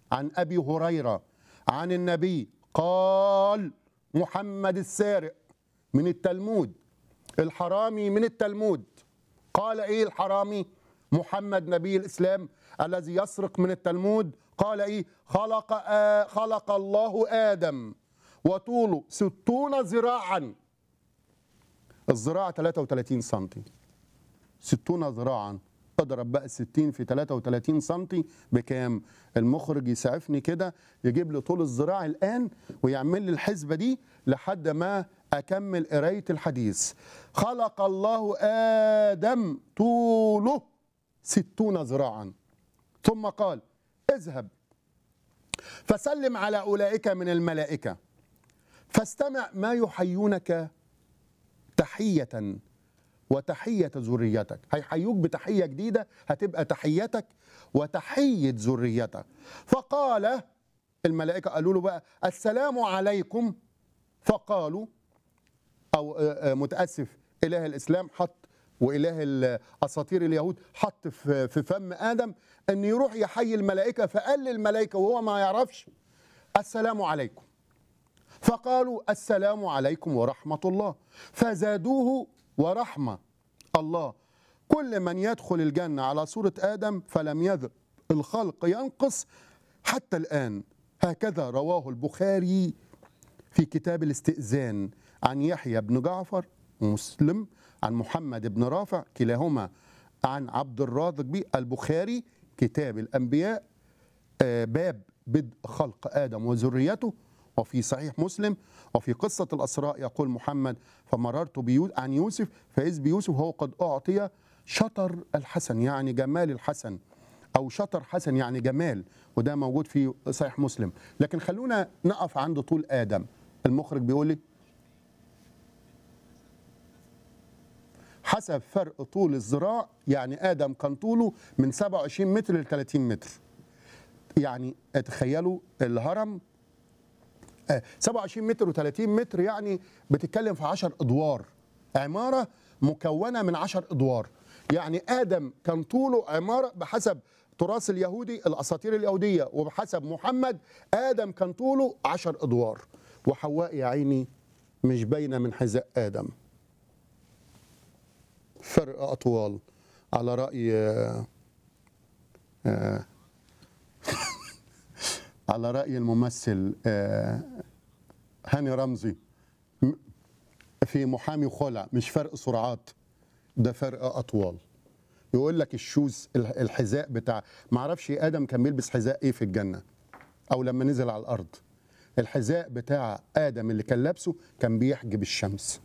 عن ابي هريره عن النبي قال محمد السارق من التلمود الحرامي من التلمود قال ايه الحرامي محمد نبي الاسلام الذي يسرق من التلمود قال ايه خلق آه خلق الله ادم وطوله ستون ذراعا الذراع 33 سنتي 60 ذراعا اضرب بقى 60 في 33 سنتي بكام المخرج يسعفني كده يجيب لي طول الذراع الان ويعمل لي الحسبه دي لحد ما اكمل قرايه الحديث خلق الله ادم طوله ستون ذراعا ثم قال اذهب فسلم على اولئك من الملائكه فاستمع ما يحيونك تحيه وتحية ذريتك هيحيوك بتحية جديدة هتبقى تحيتك وتحية ذريتك فقال الملائكة قالوا له بقى السلام عليكم فقالوا أو متأسف إله الإسلام حط وإله أساطير اليهود حط في فم آدم أن يروح يحيي الملائكة فقال للملائكة وهو ما يعرفش السلام عليكم فقالوا السلام عليكم ورحمة الله فزادوه ورحمة الله كل من يدخل الجنة على صورة آدم فلم يذب الخلق ينقص حتى الآن هكذا رواه البخاري في كتاب الاستئذان عن يحيى بن جعفر مسلم عن محمد بن رافع كلاهما عن عبد الرازق بي البخاري كتاب الأنبياء باب بدء خلق آدم وذريته وفي صحيح مسلم وفي قصة الأسراء يقول محمد فمررت بيوسف عن يوسف فإذ بيوسف هو قد أعطي شطر الحسن يعني جمال الحسن أو شطر حسن يعني جمال وده موجود في صحيح مسلم لكن خلونا نقف عند طول آدم المخرج بيقول لي حسب فرق طول الذراع يعني آدم كان طوله من 27 متر ل 30 متر يعني تخيلوا الهرم 27 متر و30 متر يعني بتتكلم في 10 ادوار عماره مكونه من 10 ادوار يعني ادم كان طوله عماره بحسب تراث اليهودي الاساطير اليهوديه وبحسب محمد ادم كان طوله 10 ادوار وحواء يا عيني مش باينه من حذاء ادم فرق اطوال على راي آه آه على رأي الممثل هاني رمزي في محامي خلع مش فرق سرعات ده فرق أطوال يقول لك الشوز الحذاء بتاع ما اعرفش ادم كان بيلبس حذاء ايه في الجنه او لما نزل على الارض الحذاء بتاع ادم اللي كان لابسه كان بيحجب الشمس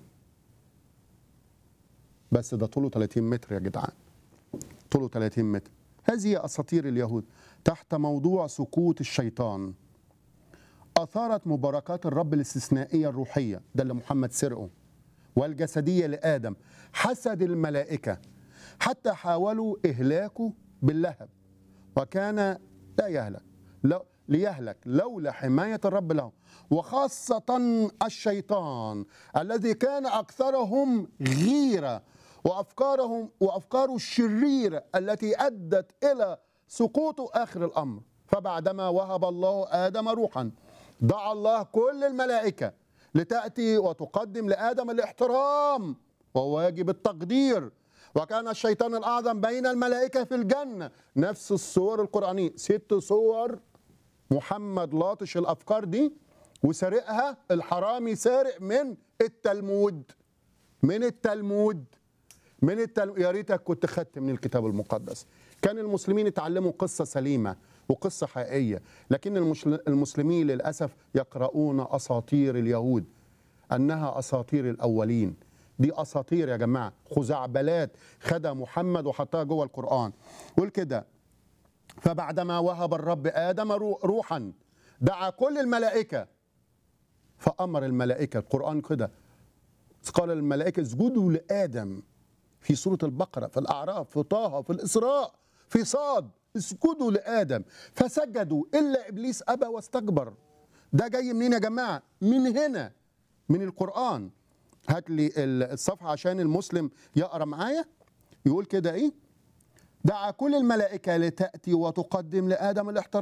بس ده طوله 30 متر يا جدعان طوله 30 متر هذه اساطير اليهود تحت موضوع سكوت الشيطان أثارت مباركات الرب الاستثنائية الروحية ده اللي محمد سرقه والجسدية لآدم حسد الملائكة حتى حاولوا إهلاكه باللهب وكان لا يهلك لو ليهلك لولا حماية الرب له وخاصة الشيطان الذي كان أكثرهم غيرة وأفكارهم وأفكاره الشريرة التي أدت إلى سقوط آخر الأمر فبعدما وهب الله آدم روحا دعا الله كل الملائكة لتأتي وتقدم لآدم الاحترام وواجب التقدير وكان الشيطان الأعظم بين الملائكة في الجنة نفس الصور القرآنية ست صور محمد لاطش الأفكار دي وسرقها الحرامي سارق من التلمود من التلمود من التلمود يا ريتك كنت خدت من الكتاب المقدس كان المسلمين يتعلموا قصة سليمة وقصة حقيقية لكن المسلمين للأسف يقرؤون أساطير اليهود أنها أساطير الأولين دي أساطير يا جماعة خزعبلات خدها محمد وحطها جوه القرآن قول كده فبعدما وهب الرب آدم روحا دعا كل الملائكة فأمر الملائكة القرآن كده قال الملائكة اسجدوا لآدم في سورة البقرة في الأعراف في طه في الإسراء في صاد اسجدوا لآدم فسجدوا إلا إبليس أبى واستكبر ده جاي منين يا جماعة من هنا من القرآن هات لي الصفحة عشان المسلم يقرأ معايا يقول كده إيه دعا كل الملائكة لتأتي وتقدم لآدم الاحترام